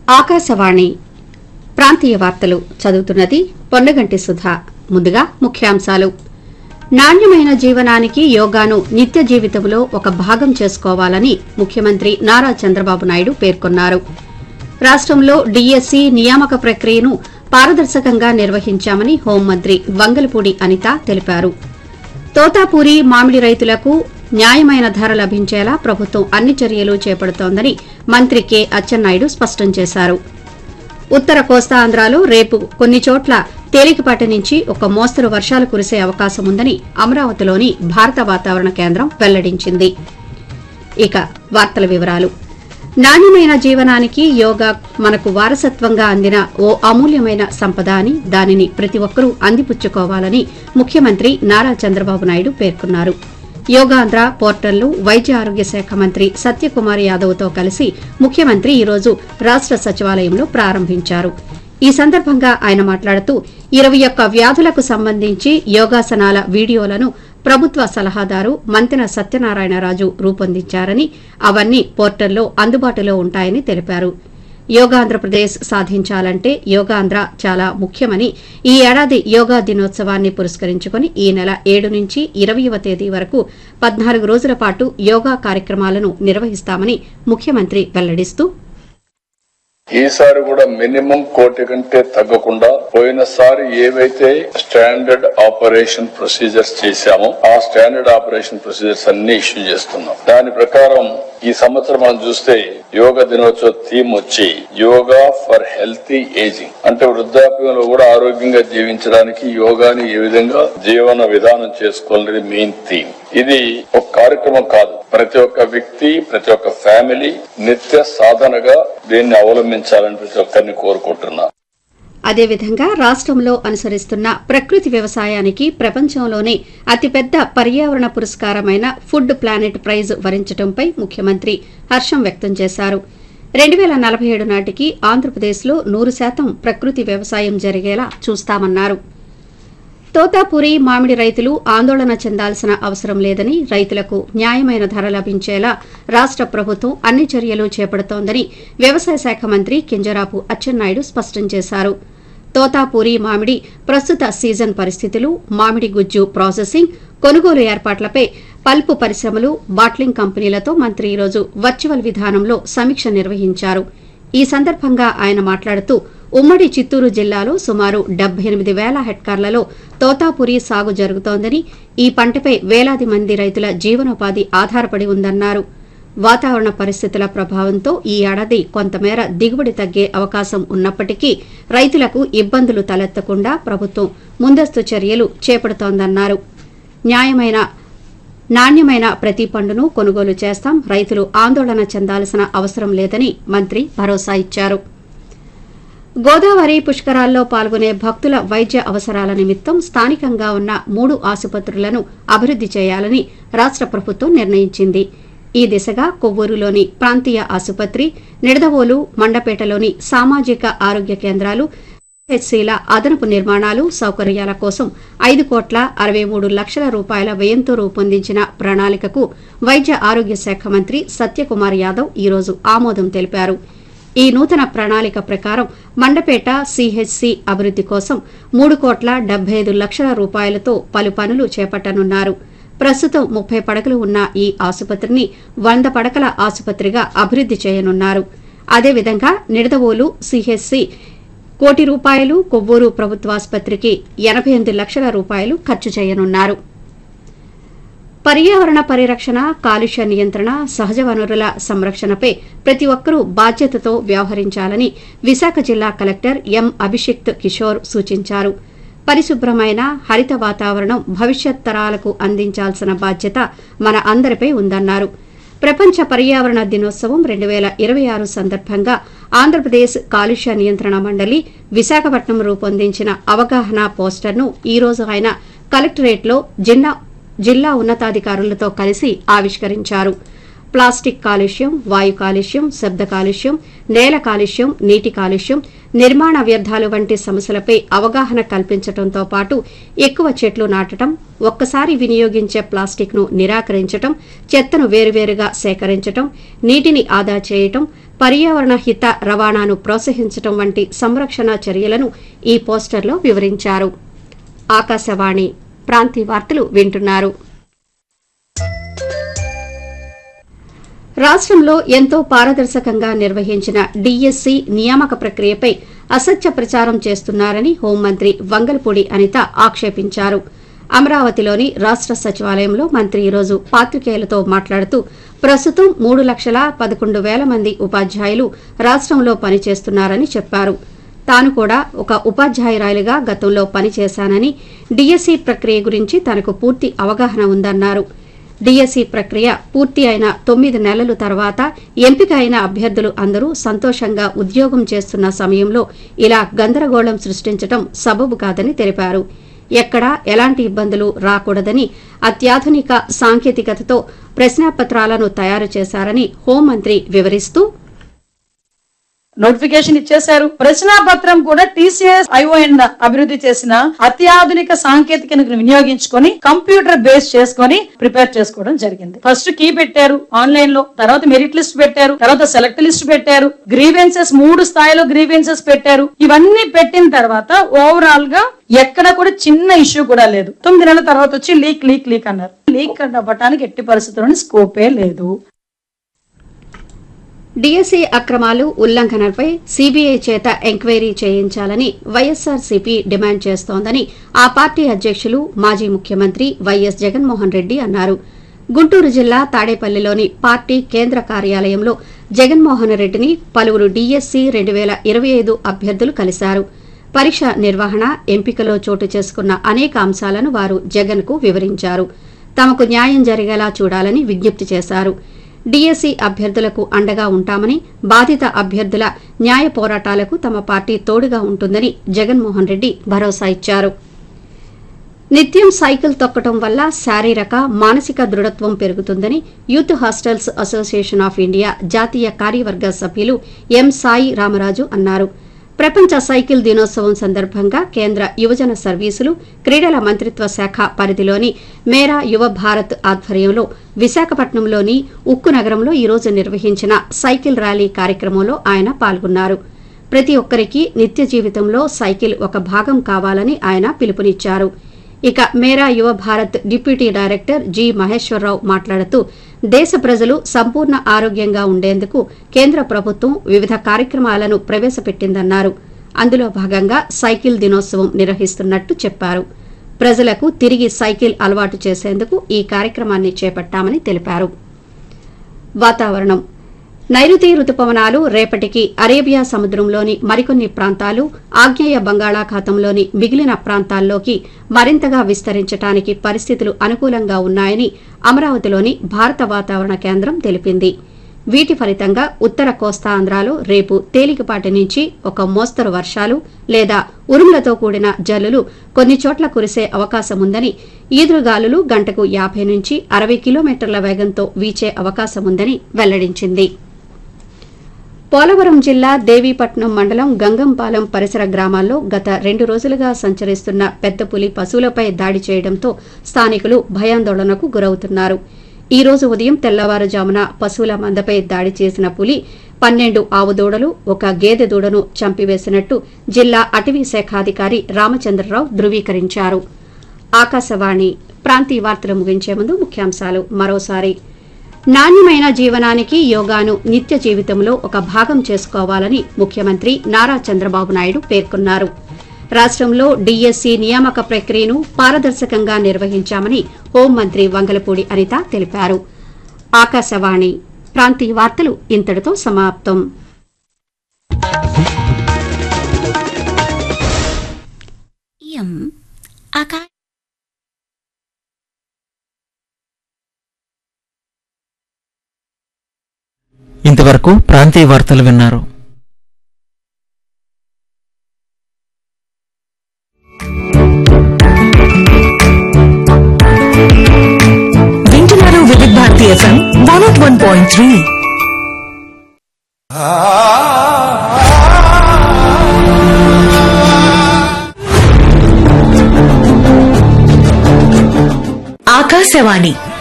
ఆకాశవాణి ప్రాంతీయ వార్తలు చదువుతున్నది పొన్నగంటి సుధా ముందుగా ముఖ్యాంశాలు నాణ్యమైన జీవనానికి యోగాను నిత్య జీవితంలో ఒక భాగం చేసుకోవాలని ముఖ్యమంత్రి నారా చంద్రబాబు నాయుడు పేర్కొన్నారు రాష్టంలో డీఎస్సీ నియామక ప్రక్రియను పారదర్శకంగా నిర్వహించామని హోంమంత్రి వంగలపూడి అనిత తెలిపారు తోతాపూరి మామిడి రైతులకు న్యాయమైన ధర లభించేలా ప్రభుత్వం అన్ని చర్యలు చేపడుతోందని మంత్రి కె అచ్చెన్నాయుడు స్పష్టం చేశారు ఉత్తర కోస్తాంధ్రాలో రేపు కొన్ని చోట్ల తేలికపాటి నుంచి ఒక మోస్తరు వర్షాలు కురిసే అవకాశం ఉందని అమరావతిలోని భారత వాతావరణ కేంద్రం వెల్లడించింది ఇక వార్తల వివరాలు నాణ్యమైన జీవనానికి యోగా మనకు వారసత్వంగా అందిన ఓ అమూల్యమైన సంపద అని దానిని ప్రతి ఒక్కరూ అందిపుచ్చుకోవాలని ముఖ్యమంత్రి నారా చంద్రబాబు నాయుడు పేర్కొన్నారు యోగాంధ్ర పోర్టల్ను వైద్య ఆరోగ్య శాఖ మంత్రి సత్యకుమార్ యాదవ్తో కలిసి ముఖ్యమంత్రి ఈరోజు రాష్ట సచివాలయంలో ప్రారంభించారు ఈ సందర్భంగా ఆయన మాట్లాడుతూ ఇరవై ఒక్క వ్యాధులకు సంబంధించి యోగాసనాల వీడియోలను ప్రభుత్వ సలహాదారు మంతెన సత్యనారాయణరాజు రూపొందించారని అవన్నీ పోర్టల్లో అందుబాటులో ఉంటాయని తెలిపారు యోగాంధ్రప్రదేశ్ సాధించాలంటే యోగాంధ్ర చాలా ముఖ్యమని ఈ ఏడాది యోగా దినోత్సవాన్ని పురస్కరించుకుని ఈ నెల ఏడు నుంచి ఇరవయవ తేదీ వరకు పద్నాలుగు రోజుల పాటు యోగా కార్యక్రమాలను నిర్వహిస్తామని ముఖ్యమంత్రి వెల్లడిస్తూ ఈసారి కూడా మినిమం కోటి కంటే తగ్గకుండా పోయినసారి ఏవైతే స్టాండర్డ్ ఆపరేషన్ ప్రొసీజర్స్ చేశామో ఆ స్టాండర్డ్ ఆపరేషన్ ప్రొసీజర్స్ అన్ని ఇష్యూ చేస్తున్నాం దాని ప్రకారం ఈ సంవత్సరం మనం చూస్తే యోగా దినోత్సవ థీమ్ వచ్చి యోగా ఫర్ హెల్తీ ఏజింగ్ అంటే వృద్ధాప్యంలో కూడా ఆరోగ్యంగా జీవించడానికి యోగాని ఏ విధంగా జీవన విధానం చేసుకోవాలనేది మెయిన్ థీమ్ ఇది ఒక కార్యక్రమం కాదు ప్రతి ఒక్క వ్యక్తి ప్రతి ఒక్క ఫ్యామిలీ నిత్య సాధనగా దీన్ని అవలంబించాలని ప్రతి ఒక్కరిని కోరుకుంటున్నా అదేవిధంగా రాష్టంలో అనుసరిస్తున్న ప్రకృతి వ్యవసాయానికి ప్రపంచంలోనే అతిపెద్ద పర్యావరణ పురస్కారమైన ఫుడ్ ప్లానెట్ ప్రైజ్ వరించడంపై ముఖ్యమంత్రి హర్షం వ్యక్తం చేశారు రెండు వేల నలభై ఏడు నాటికి ఆంధ్రప్రదేశ్లో నూరు శాతం ప్రకృతి వ్యవసాయం జరిగేలా చూస్తామన్నారు తోతాపూరి మామిడి రైతులు ఆందోళన చెందాల్సిన అవసరం లేదని రైతులకు న్యాయమైన ధర లభించేలా రాష్ట ప్రభుత్వం అన్ని చర్యలు చేపడుతోందని వ్యవసాయ శాఖ మంత్రి కింజరాపు అచ్చెన్నాయుడు స్పష్టం చేశారు తోతాపూరి మామిడి ప్రస్తుత సీజన్ పరిస్థితులు మామిడి గుజ్జు ప్రాసెసింగ్ కొనుగోలు ఏర్పాట్లపై పల్పు పరిశ్రమలు బాట్లింగ్ కంపెనీలతో మంత్రి ఈరోజు వర్చువల్ విధానంలో సమీక్ష నిర్వహించారు ఈ సందర్భంగా ఆయన మాట్లాడుతూ ఉమ్మడి చిత్తూరు జిల్లాలో సుమారు డెబ్బై ఎనిమిది వేల హెక్టార్లలో తోతాపురి సాగు జరుగుతోందని ఈ పంటపై వేలాది మంది రైతుల జీవనోపాధి ఆధారపడి ఉందన్నారు వాతావరణ పరిస్థితుల ప్రభావంతో ఈ ఏడాది కొంతమేర దిగుబడి తగ్గే అవకాశం ఉన్నప్పటికీ రైతులకు ఇబ్బందులు తలెత్తకుండా ప్రభుత్వం ముందస్తు చర్యలు చేపడుతోందన్నారు న్యాయమైన నాణ్యమైన ప్రతి పండును కొనుగోలు చేస్తాం రైతులు ఆందోళన చెందాల్సిన అవసరం లేదని మంత్రి భరోసా ఇచ్చారు గోదావరి పుష్కరాల్లో పాల్గొనే భక్తుల వైద్య అవసరాల నిమిత్తం స్థానికంగా ఉన్న మూడు ఆసుపత్రులను అభివృద్ది చేయాలని రాష్ట ప్రభుత్వం నిర్ణయించింది ఈ దిశగా కొవ్వూరులోని ప్రాంతీయ ఆసుపత్రి నిడదవోలు మండపేటలోని సామాజిక ఆరోగ్య కేంద్రాలు హెచ్సీల అదనపు నిర్మాణాలు సౌకర్యాల కోసం ఐదు కోట్ల అరవై మూడు లక్షల రూపాయల వ్యయంతో రూపొందించిన ప్రణాళికకు వైద్య ఆరోగ్య శాఖ మంత్రి సత్యకుమార్ యాదవ్ ఈరోజు ఆమోదం తెలిపారు ఈ నూతన ప్రణాళిక ప్రకారం మండపేట సిహెచ్సి అభివృద్ది కోసం మూడు కోట్ల డెబ్బై ఐదు లక్షల రూపాయలతో పలు పనులు చేపట్టనున్నారు ప్రస్తుతం ముప్పై పడకలు ఉన్న ఈ ఆసుపత్రిని వంద పడకల ఆసుపత్రిగా అభివృద్ది చేయనున్నారు అదేవిధంగా నిడదవోలు సిహెచ్సి కోటి రూపాయలు కొవ్వూరు ప్రభుత్వాసుపత్రికి ఎనభై ఎనిమిది లక్షల రూపాయలు ఖర్చు చేయనున్నారు పర్యావరణ పరిరక్షణ కాలుష్య నియంత్రణ సహజ వనరుల సంరక్షణపై ప్రతి ఒక్కరూ బాధ్యతతో వ్యవహరించాలని విశాఖ జిల్లా కలెక్టర్ ఎం అభిషిక్త్ కిషోర్ సూచించారు పరిశుభ్రమైన హరిత వాతావరణం భవిష్యత్ తరాలకు అందించాల్సిన బాధ్యత మన అందరిపై ఉందన్నారు ప్రపంచ పర్యావరణ దినోత్సవం రెండు వేల ఇరవై ఆరు సందర్భంగా ఆంధ్రప్రదేశ్ కాలుష్య నియంత్రణ మండలి విశాఖపట్నం రూపొందించిన అవగాహన పోస్టర్ను ఈ రోజు ఆయన కలెక్టరేట్లో జిల్లా జిల్లా ఉన్నతాధికారులతో కలిసి ఆవిష్కరించారు ప్లాస్టిక్ కాలుష్యం వాయు కాలుష్యం శబ్ద కాలుష్యం నేల కాలుష్యం నీటి కాలుష్యం నిర్మాణ వ్యర్థాలు వంటి సమస్యలపై అవగాహన కల్పించడంతో పాటు ఎక్కువ చెట్లు నాటడం ఒక్కసారి వినియోగించే ప్లాస్టిక్ ను నిరాకరించటం చెత్తను వేరువేరుగా సేకరించటం నీటిని ఆదా చేయటం పర్యావరణ హిత రవాణాను ప్రోత్సహించటం వంటి సంరక్షణ చర్యలను ఈ పోస్టర్లో వివరించారు ఆకాశవాణి ప్రాంతీయ వార్తలు వింటున్నారు రాష్ట్రంలో ఎంతో పారదర్శకంగా నిర్వహించిన డీఎస్సీ నియామక ప్రక్రియపై అసత్య ప్రచారం చేస్తున్నారని హోంమంత్రి వంగల్పూడి అనిత ఆక్షేపించారు అమరావతిలోని రాష్ట సచివాలయంలో మంత్రి ఈరోజు పాత్రికేయులతో మాట్లాడుతూ ప్రస్తుతం మూడు లక్షల పదకొండు వేల మంది ఉపాధ్యాయులు రాష్ట్రంలో పనిచేస్తున్నారని చెప్పారు తాను కూడా ఒక ఉపాధ్యాయురాలిగా గతంలో పనిచేశానని డీఎస్సీ ప్రక్రియ గురించి తనకు పూర్తి అవగాహన ఉందన్నారు డీఎస్సీ ప్రక్రియ పూర్తి అయిన తొమ్మిది నెలల తర్వాత ఎంపిక అయిన అభ్యర్థులు అందరూ సంతోషంగా ఉద్యోగం చేస్తున్న సమయంలో ఇలా గందరగోళం సృష్టించడం సబబు కాదని తెలిపారు ఎక్కడా ఎలాంటి ఇబ్బందులు రాకూడదని అత్యాధునిక సాంకేతికతతో ప్రశ్నాపత్రాలను తయారు చేశారని హోంమంత్రి వివరిస్తూ నోటిఫికేషన్ ఇచ్చేశారు ప్రశ్నాపత్రం కూడా టీసీఎస్ ఐఓఎన్ అభివృద్ధి చేసిన అత్యాధునిక సాంకేతికతను వినియోగించుకొని కంప్యూటర్ బేస్ చేసుకొని ప్రిపేర్ చేసుకోవడం జరిగింది ఫస్ట్ కీ పెట్టారు ఆన్లైన్ లో తర్వాత మెరిట్ లిస్ట్ పెట్టారు తర్వాత సెలెక్ట్ లిస్ట్ పెట్టారు గ్రీవెన్సెస్ మూడు స్థాయిలో గ్రీవెన్సెస్ పెట్టారు ఇవన్నీ పెట్టిన తర్వాత ఓవరాల్ గా ఎక్కడ కూడా చిన్న ఇష్యూ కూడా లేదు తొమ్మిది నెలల తర్వాత వచ్చి లీక్ లీక్ లీక్ అన్నారు లీక్ అవ్వటానికి ఎట్టి పరిస్థితుల్లోని స్కోపే లేదు డీఎస్సీ అక్రమాలు ఉల్లంఘనలపై సీబీఐ చేత ఎంక్వైరీ చేయించాలని వైఎస్సార్సీపీ డిమాండ్ చేస్తోందని ఆ పార్టీ అధ్యక్షులు మాజీ ముఖ్యమంత్రి వైఎస్ జగన్మోహన్ రెడ్డి అన్నారు గుంటూరు జిల్లా తాడేపల్లిలోని పార్టీ కేంద్ర కార్యాలయంలో జగన్మోహన్ రెడ్డిని పలువురు డీఎస్సీ రెండు వేల ఇరవై ఐదు అభ్యర్థులు కలిశారు పరీక్ష నిర్వహణ ఎంపికలో చోటు చేసుకున్న అనేక అంశాలను వారు జగన్కు వివరించారు తమకు న్యాయం జరిగేలా చూడాలని విజ్ఞప్తి చేశారు డీఎస్సీ అభ్యర్థులకు అండగా ఉంటామని బాధిత అభ్యర్థుల న్యాయ పోరాటాలకు తమ పార్టీ తోడుగా ఉంటుందని జగన్మోహన్ రెడ్డి భరోసా ఇచ్చారు నిత్యం సైకిల్ తొక్కడం వల్ల శారీరక మానసిక దృఢత్వం పెరుగుతుందని youth hostels association of India జాతీయ కార్యవర్గ సభ్యులు ఎం సాయి రామరాజు అన్నారు ప్రపంచ సైకిల్ దినోత్సవం సందర్భంగా కేంద్ర యువజన సర్వీసులు క్రీడల మంత్రిత్వ శాఖ పరిధిలోని మేరా యువ భారత్ ఆధ్వర్యంలో విశాఖపట్నంలోని ఉక్కు నగరంలో ఈరోజు నిర్వహించిన సైకిల్ ర్యాలీ కార్యక్రమంలో ఆయన పాల్గొన్నారు ప్రతి ఒక్కరికి నిత్య జీవితంలో సైకిల్ ఒక భాగం కావాలని ఆయన పిలుపునిచ్చారు ఇక Mera Yuva Bharat deputy director G Maheswararao మాట్లాడుతూ దేశ ప్రజలు సంపూర్ణ ఆరోగ్యంగా ఉండేందుకు కేంద్ర ప్రభుత్వం వివిధ కార్యక్రమాలను ప్రవేశపెట్టిందన్నారు అందులో భాగంగా సైకిల్ దినోత్సవం నిర్వహిస్తున్నట్టు చెప్పారు ప్రజలకు తిరిగి సైకిల్ అలవాటు చేసేందుకు ఈ కార్యక్రమాన్ని చేపట్టామని తెలిపారు వాతావరణం నైరుతి రుతుపవనాలు రేపటికి అరేబియా సముద్రంలోని మరికొన్ని ప్రాంతాలు ఆగ్నేయ బంగాళాఖాతంలోని మిగిలిన ప్రాంతాల్లోకి మరింతగా విస్తరించడానికి పరిస్థితులు అనుకూలంగా ఉన్నాయని అమరావతిలోని భారత వాతావరణ కేంద్రం తెలిపింది వీటి ఫలితంగా ఉత్తర కోస్తాంధ్రాలో రేపు తేలికపాటి నుంచి ఒక మోస్తరు వర్షాలు లేదా ఉరుములతో కూడిన జల్లులు కొన్ని చోట్ల కురిసే అవకాశముందని ఈదురుగాలులు గంటకు యాభై నుంచి అరవై కిలోమీటర్ల వేగంతో వీచే అవకాశముందని వెల్లడించింది పోలవరం జిల్లా దేవీపట్నం మండలం గంగంపాలెం పరిసర గ్రామాల్లో గత రెండు రోజులుగా సంచరిస్తున్న పెద్ద పులి పశువులపై దాడి చేయడంతో స్థానికులు భయాందోళనకు గురవుతున్నారు ఈ రోజు ఉదయం తెల్లవారుజామున పశువుల మందపై దాడి చేసిన పులి పన్నెండు ఆవు దూడలు ఒక గేదె దూడను చంపివేసినట్టు జిల్లా అటవీ శాఖాధికారి రామచంద్రరావు ధృవీకరించారు ఆకాశవాణి ప్రాంతీయ వార్తలు ముగించే ముందు ముఖ్యాంశాలు మరోసారి నాణ్యమైన జీవనానికి యోగాను నిత్య జీవితంలో ఒక భాగం చేసుకోవాలని ముఖ్యమంత్రి నారా చంద్రబాబు నాయుడు పేర్కొన్నారు రాష్ట్రంలో డీఎస్సీ నియామక ప్రక్రియను పారదర్శకంగా నిర్వహించామని హోంమంత్రి వంగలపూడి అనిత తెలిపారు ఆకాశవాణి ప్రాంతీయ వార్తలు ఇంతటితో సమాప్తం ఇయం ఆకా ఇంతవరకు ప్రాంతీయ వార్తలు విన్నారు వింటున్నారు Vividh Bharati FM one naught one point three Akashvani